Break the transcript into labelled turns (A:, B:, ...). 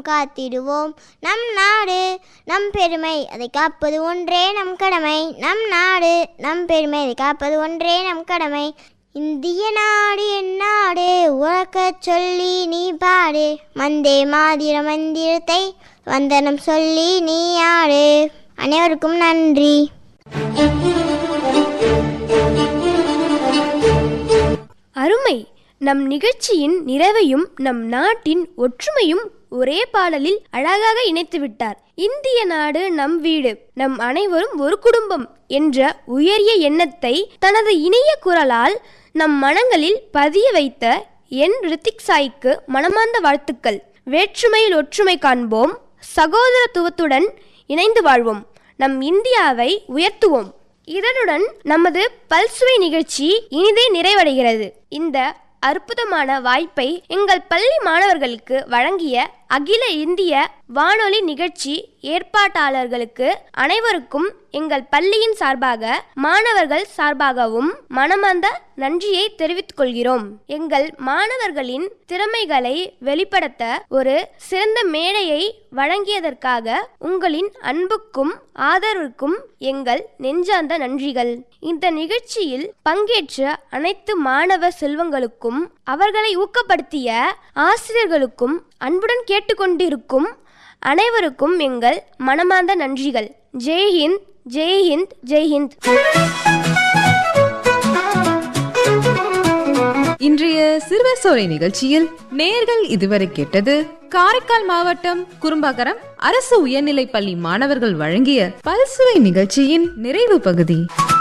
A: காத்திடுவோம் நம் நாடு நம் பெருமை அதை காப்பது ஒன்றே நம் கடமை நம் நாடு நம் பெருமை அதை காப்பது ஒன்றே நம் கடமை இந்திய நாடு என் நாடு உறக்கச் சொல்லி நீ பாடு மந்தே மாதிர மந்திரத்தை வந்தனம் சொல்லி நீ ஆடு அனைவருக்கும் நன்றி
B: அருமை நம் நிகழ்ச்சியின் நிறைவையும் நம் நாட்டின் ஒற்றுமையும் ஒரே பாடலில் அழகாக இணைத்து விட்டார் இந்திய நாடு நம் வீடு நம் அனைவரும் ஒரு குடும்பம் என்ற உயரிய எண்ணத்தை தனது இனிய குரலால் நம் மனங்களில் பதிய வைத்த என் ரித்திக் சாய்க்கு மனமார்ந்த வாழ்த்துக்கள் வேற்றுமையில் ஒற்றுமை காண்போம் சகோதரத்துவத்துடன் இணைந்து வாழ்வோம் நம் இந்தியாவை உயர்த்துவோம் இதனுடன் நமது பல்சுவை நிகழ்ச்சி இனிதே நிறைவடைகிறது இந்த அற்புதமான வாய்ப்பை எங்கள் பள்ளி மாணவர்களுக்கு வழங்கிய அகில இந்திய வானொலி நிகழ்ச்சி ஏற்பாட்டாளர்களுக்கு அனைவருக்கும் எங்கள் பள்ளியின் சார்பாக மாணவர்கள் சார்பாகவும் மனமார்ந்த நன்றியை தெரிவித்துக் கொள்கிறோம் எங்கள் மாணவர்களின் திறமைகளை வெளிப்படுத்த ஒரு சிறந்த மேடையை வழங்கியதற்காக உங்களின் அன்புக்கும் ஆதரவுக்கும் எங்கள் நெஞ்சார்ந்த நன்றிகள் இந்த நிகழ்ச்சியில் பங்கேற்ற அனைத்து மாணவ செல்வங்களுக்கும் அவர்களை ஊக்கப்படுத்திய ஆசிரியர்களுக்கும் அன்புடன் கேட்டுக்கொண்டிருக்கும் அனைவருக்கும் எங்கள் மனமார்ந்த நன்றிகள் ஜெய்ஹிந்த் ஜெய்ஹிந்த் ஜெய்ஹிந்த்
C: இன்றைய சிறுவர் சோலை நிகழ்ச்சியில் நேர்கள் இதுவரை கேட்டது காரைக்கால் மாவட்டம் குறும்பாகரம் அரசு உயர்நிலைப் பள்ளி மாணவர்கள் வழங்கிய பல்சுவை நிகழ்ச்சியின் நிறைவு பகுதி